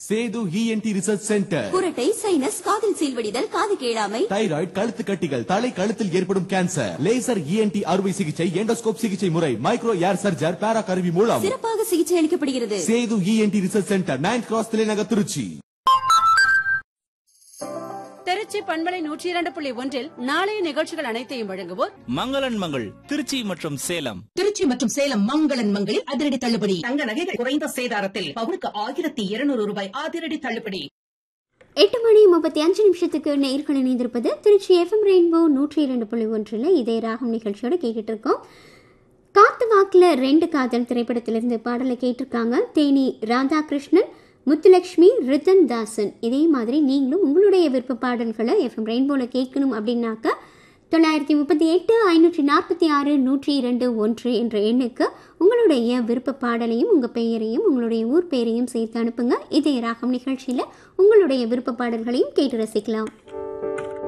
Setu ENT research centre குரட்டை sinus காதில் சீல்வடிதல் காது கேளாமை தைராய்டு கழுத்து கட்டிகள் தலை கழுத்தில் ஏற்படும் கேன்சர் லேசர் இஎன்டி அறுவை சிகிச்சை எண்டோஸ்கோப் சிகிச்சை முறை மைக்ரோ ஏர் சர்ஜர் பேரா கருவி மூலம் சிறப்பாக சிகிச்சை அளிக்கப்படுகிறது Sethu ENT research centre nine cross தலைநகர் திருச்சி திருச்சி பண்பலை நூற்றி இரண்டு புள்ளி ஒன்றில் நாளைய நிகழ்ச்சிகள் அனைத்தையும் வழங்குவோர் மங்களன் மங்கள் திருச்சி மற்றும் சேலம் திருச்சி மற்றும் சேலம் மங்களன் மங்களில் அதிரடி தள்ளுபடி தங்க நகைகள் குறைந்த சேதாரத்தில் பவுனுக்கு ஆயிரத்தி இருநூறு ரூபாய் அதிரடி தள்ளுபடி எட்டு மணி முப்பத்தி அஞ்சு நிமிஷத்துக்கு நேர்கள் இணைந்திருப்பது திருச்சி எஃப்எம் ரெயின்போ நூற்றி இரண்டு புள்ளி ஒன்றில் இதே ராகம் நிகழ்ச்சியோட கேட்டுட்டு இருக்கோம் காத்து வாக்கில் ரெண்டு காதல் திரைப்படத்திலிருந்து பாடலை கேட்டிருக்காங்க தேனி ராதாகிருஷ்ணன் முத்துலக்ஷ்மி ரித்தன் தாசன் இதே மாதிரி நீங்களும் உங்களுடைய விருப்ப பாடல்களை எஃப்எம் ரெயின்போவில் கேட்கணும் அப்படின்னாக்க தொள்ளாயிரத்தி முப்பத்தி எட்டு ஐநூற்றி நாற்பத்தி ஆறு நூற்றி இரண்டு ஒன்று என்ற எண்ணுக்கு உங்களுடைய விருப்ப பாடலையும் உங்கள் பெயரையும் உங்களுடைய ஊர் பெயரையும் சேர்த்து அனுப்புங்க இதே ராகம் நிகழ்ச்சியில் உங்களுடைய விருப்ப பாடல்களையும் கேட்டு ரசிக்கலாம்